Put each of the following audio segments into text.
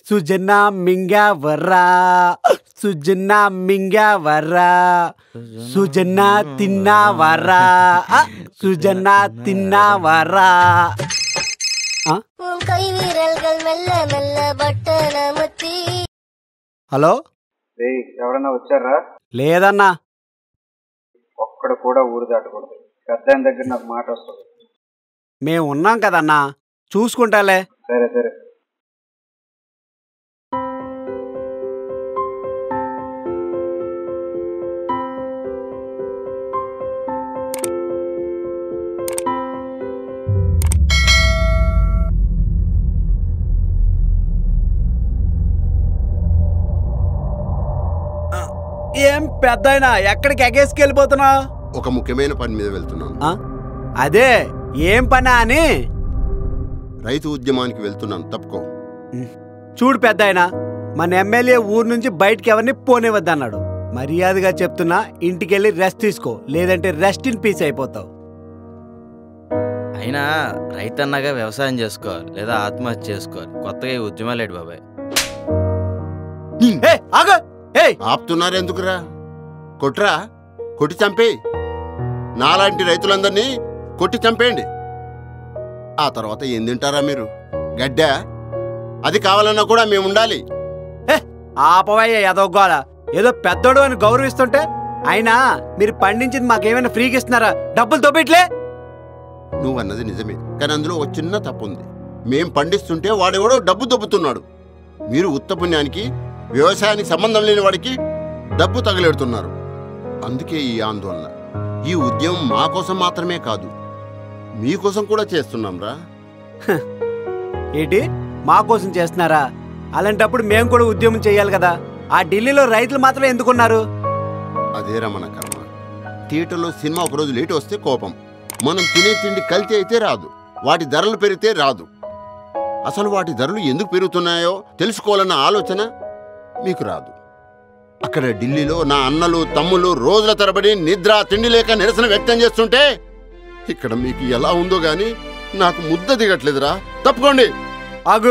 సుజనా మింగా వర్రా సుజనా మింగా వర్రా సుజనా తిన్నా వర్రా ఆ, సుజనా తిన్నా వర్రా ఆ, உன் கை விரல்கள் மெல்ல மெல்ல பட்டன முத்தி హలో రేయ్ ఎవరన్నా వచ్చారా లేదన్నా ఒక్కడు కూడా ఊరు దాటకూడదు పెద్ద ఆయన దగ్గర నాకు మాట వస్తుంది మేము ఉన్నాం కదన్నా చూసుకుంటాలే సరే సరే ఏం పెద్దాయనా ఎక్కడికి ఎగేసుకెళ్ళిపోతున్నావు ఒక ముఖ్యమైన పని మీద వెళ్తున్నాను ఆ? అదే ఏం పనా అని రైతు ఉద్యమానికి వెళ్తున్నాను తప్పుకో చూడు పెద్దాయన మన ఎమ్మెల్యే ఊరు నుంచి బయటికి ఎవరిని పోనివద్దన్నాడు మర్యాదగా చెప్తున్నా ఇంటికెళ్ళి రెస్ట్ తీసుకో లేదంటే రెస్ట్ ఇన్ పీస్ అయిపోతావు అయినా రైతన్నగా వ్యవసాయం చేసుకోవాలి లేదా ఆత్మహత్య చేసుకోవాలి కొత్తగా ఈ ఉద్యమాలు ఏంటి బాబాయ్ ఏ ఆగ ఏ ఆపుతున్నారు ఎందుకురా కొట్రా కొట్టి చంపేయి నాలాంటి రైతులందరినీ కొట్టి చంపేయండి ఆ తర్వాత ఏం తింటారా మీరు గడ్డ అది కావాలన్నా కూడా మేము ఉండాలి ఆపవయ్య ఎదోగోల ఏదో పెద్దోడు అని గౌరవిస్తుంటే అయినా మీరు పండించింది మాకేమైనా ఫ్రీగా ఇస్తున్నారా డబ్బులు తోపెట్లే నువ్వు అన్నది నిజమే కానీ అందులో ఒక చిన్న తప్పు ఉంది మేం పండిస్తుంటే వాడెవడో డబ్బు దొబ్బుతున్నాడు మీరు ఉత్త పుణ్యానికి వ్యవసాయానికి సంబంధం లేని వాడికి డబ్బు తగలెడుతున్నారు అందుకే ఈ ఆందోళన ఈ ఉద్యమం మా కోసం మాత్రమే కాదు మీకోసం కూడా చేస్తున్నాం రా ఏంటి మా కోసం చేస్తున్నారా అలాంటప్పుడు మేము కూడా ఉద్యమం చేయాలి కదా ఆ ఢిల్లీలో రైతులు మాత్రం ఎందుకున్నారు అదేరా మన కర్మ థియేటర్లో సినిమా ఒకరోజు లేట్ వస్తే కోపం మనం తినే తిండి కల్తీ అయితే రాదు వాటి ధరలు పెరిగితే రాదు అసలు వాటి ధరలు ఎందుకు పెరుగుతున్నాయో తెలుసుకోవాలన్న ఆలోచన మీకు రాదు అక్కడ ఢిల్లీలో నా అన్నలు తమ్ముళ్ళు రోజుల తరబడి నిద్ర తిండి లేక నిరసన వ్యక్తం చేస్తుంటే ఇక్కడ మీకు ఎలా ఉందో గాని నాకు ముద్ద దిగట్లేదురా తప్పుకోండి ఆగు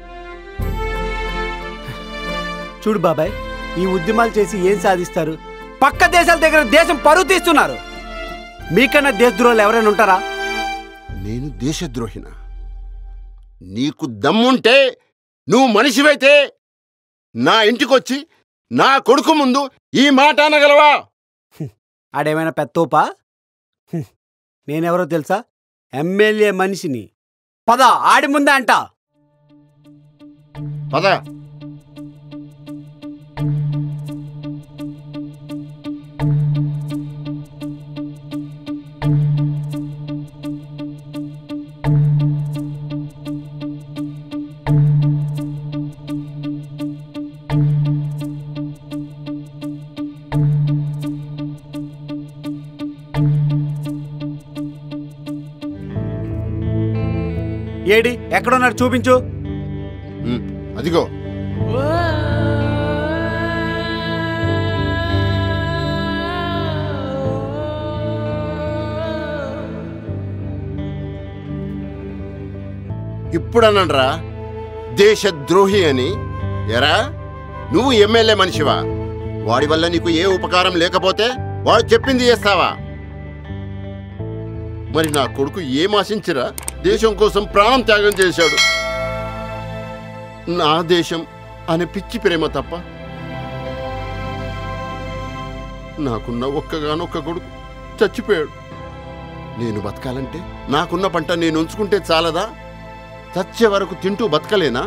చూడు బాబాయ్ ఈ ఉద్యమాలు చేసి ఏం సాధిస్తారు పక్క దేశాల దగ్గర దేశం పరువు తీస్తున్నారు మీకన్నా దేశద్రోహులు ఎవరైనా ఉంటారా నేను దేశద్రోహిన నీకు దమ్ముంటే నువ్వు మనిషివైతే నా ఇంటికొచ్చి నా కొడుకు ముందు ఈ మాట అనగలవా ఆడేమైనా పెత్తోపా హ్మ్. నేనెవరో తెలుసా ఎమ్మెల్యే మనిషిని పద ఆడి ముందే అంట పద ఏడి ఎక్కడున్నాడు చూపించు ఉమ్, అదిగో ఇప్పుడనరా దేశద్రోహి అని ఎరా నువ్వు ఎమ్మెల్యే మనిషివా వాడి వల్ల నీకు ఏ ఉపకారం లేకపోతే వాడు చెప్పింది చేస్తావా మరి నా కొడుకు ఏం ఆశించిరా దేశం కోసం ప్రాణం త్యాగం చేశాడు నా దేశం అనే పిచ్చి ప్రేమ తప్ప నాకున్న ఒక్కగానొక్క కొడుకు చచ్చిపోయాడు నేను బతకాలంటే నాకున్న పంట నేను ఉంచుకుంటే చాలదా చచ్చే వరకు తింటూ బతకలేనా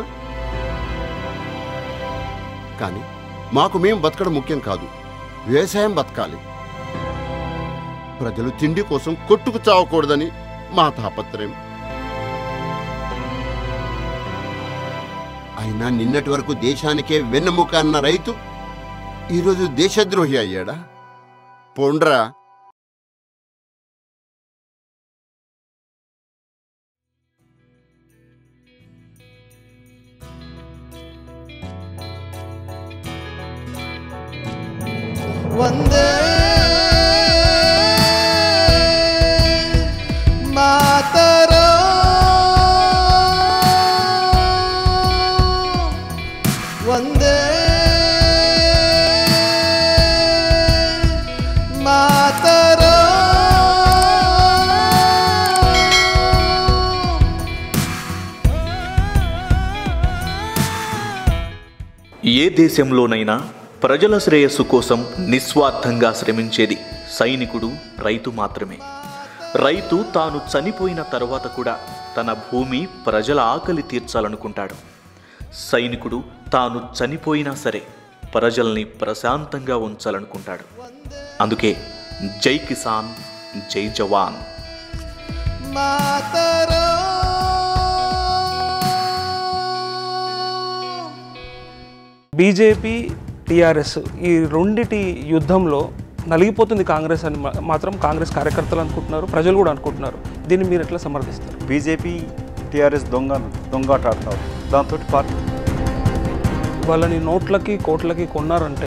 కానీ మాకు మేం బతకడం ముఖ్యం కాదు వ్యవసాయం బతకాలి ప్రజలు తిండి కోసం కొట్టుకు చావకూడదని మా తాపత్రయం అయినా నిన్నటి వరకు దేశానికే వెన్నెముక అన్న రైతు ఈరోజు దేశద్రోహి అయ్యాడా పొండ్రా వందే మాతరం ఏ దేశంలోనైనా ప్రజల శ్రేయస్సు కోసం నిస్వార్థంగా శ్రమించేది సైనికుడు రైతు మాత్రమే రైతు తాను చనిపోయిన తర్వాత కూడా తన భూమి ప్రజల ఆకలి తీర్చాలనుకుంటాడు సైనికుడు తాను చనిపోయినా సరే ప్రజల్ని ప్రశాంతంగా ఉంచాలనుకుంటాడు అందుకే జై కిసాన్ జై జవాన్ బీజేపీ టీఆర్ఎస్ ఈ రెండిటి యుద్ధంలో నలిగిపోతుంది కాంగ్రెస్ అని మా- మాత్రం కాంగ్రెస్ కార్యకర్తలు అనుకుంటున్నారు ప్రజలు కూడా అనుకుంటున్నారు దీన్ని మీరు ఎట్లా సమర్థిస్తారు బీజేపీ టీఆర్ఎస్ దొంగ దొంగాట ఆడుతున్నారు దాంతో పార్టీ వాళ్ళని నోట్లకి కోట్లకి కొన్నారంటే